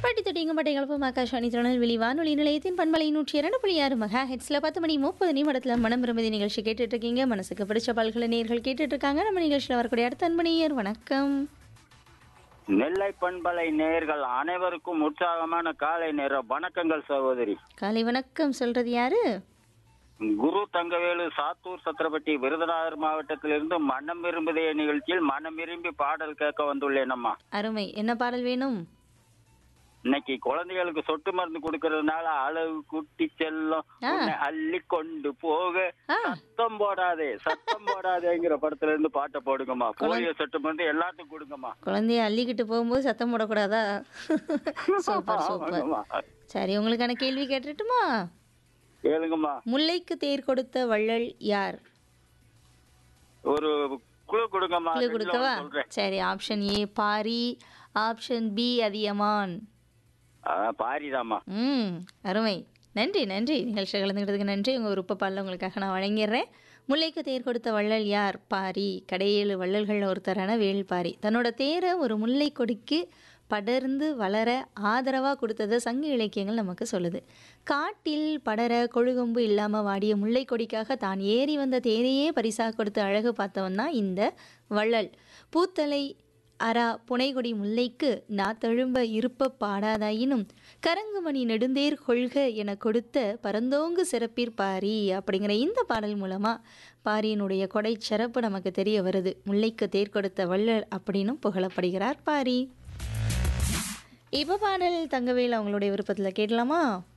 பாட்டி தொட்டிங்க பட்டை கலப்பம் ஆகாஷவாணி திருநெல்வேலி வானொலி நிலையத்தின் பண்பலை நூற்றி இரண்டு புள்ளி ஆறு மெகா ஹெட்ஸில் பத்து மணி முப்பது நிமிடத்தில் மனம் விரும்பதி நிகழ்ச்சி கேட்டுட்டு இருக்கீங்க மனசுக்கு பிடிச்ச பல்கலை நேர்கள் கேட்டுட்டு இருக்காங்க நம்ம நிகழ்ச்சியில் வரக்கூடிய அடுத்த அன்பணியர் வணக்கம் நெல்லை பண்பலை நேயர்கள் அனைவருக்கும் உற்சாகமான காலை நேர வணக்கங்கள் சகோதரி காலை வணக்கம் சொல்றது யாரு குரு தங்கவேலு சாத்தூர் சத்திரப்பட்டி விருதுநகர் மாவட்டத்திலிருந்து மனம் விரும்புதே நிகழ்ச்சியில் மனம் விரும்பி பாடல் கேட்க வந்துள்ளேன் அம்மா அருமை என்ன பாடல் வேணும் இன்னைக்கு குழந்தைகளுக்கு சொட்டு மருந்து கொடுக்கறதுனால அளவு குட்டி செல்லம் ஆ. உன்னை அள்ளி கொண்டு போக ஆ சத்தம் போடாதே சத்தம் போடாதேங்கிற படத்துல இருந்து பாட்டை போடுங்கம்மா போலியோ சொட்டு மருந்து எல்லாத்துக்கும் கொடுங்கம்மா குழந்தைய அள்ளிக்கிட்டு போகும்போது சத்தம் போடக்கூடாதா சூப்பர் சூப்பர் ஆமாங்கம்மா. சரி உங்களுக்கான கேள்வி கேட்டுட்டுமா கேளுங்கம்மா முல்லைக்கு தேர் கொடுத்த வள்ளல் யார் ஒரு குழு கொடுங்கம்மா கிளு ரெண்டுல கொடுக்கவா ஒண்ணு சொல்றேன் சரி option A Pari option B Athiyaman ஆ, பாரிதாம்மா ம் அருமை நன்றி நன்றி நிகழ்ச்சி கலந்துக்கிட்டதுக்கு நன்றி உங்கள் விருப்ப பாடல உங்களுக்காக நான் வழங்கிடுறேன் முல்லைக்கு தேர் கொடுத்த வள்ளல் யார் பாரி கடையேழு வள்ளல்கள் ஒருத்தரான வேள்பாரி தன்னோட தேரை ஒரு முல்லை கொடிக்கு படர்ந்து வளர ஆதரவாக கொடுத்ததை சங்க இலக்கியங்கள் நமக்கு சொல்லுது காட்டில் படர கொழுகொம்பு இல்லாமல் வாடிய முல்லை கொடிக்காக தான் ஏறி வந்த தேரையே பரிசாக கொடுத்து அழகு பார்த்தவன் தான் இந்த வள்ளல் பூத்தலை அரா புனைகொடி முல்லைக்கு நாத்தழும்ப இருப்ப பாடாதாயினும் கரங்குமணி நெடுந்தேர் கொள்க என கொடுத்த பரந்தோங்கு சிறப்பீர் பாரி அப்படிங்கிற இந்த பாடல் மூலமாக பாரியினுடைய கொடை சிறப்பு நமக்கு தெரிய வருது முல்லைக்கு தேர் கொடுத்த வள்ளல் அப்படின்னும் புகழப்படுகிறார் பாரி இப்போ பாடல் தங்கவேல் அவங்களுடைய விருப்பத்தில் கேட்கலாமா